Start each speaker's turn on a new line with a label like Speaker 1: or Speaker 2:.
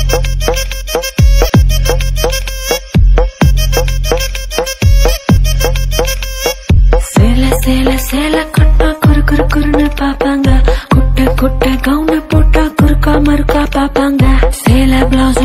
Speaker 1: சேல சேல சேல கட்டா குறு குறு குறுன்னு பாப்பாங்க குட்ட குட்ட கவுன போட்டா குறுக்கா மறுக்கா பாப்பாங்க சேல பிளவுஸ்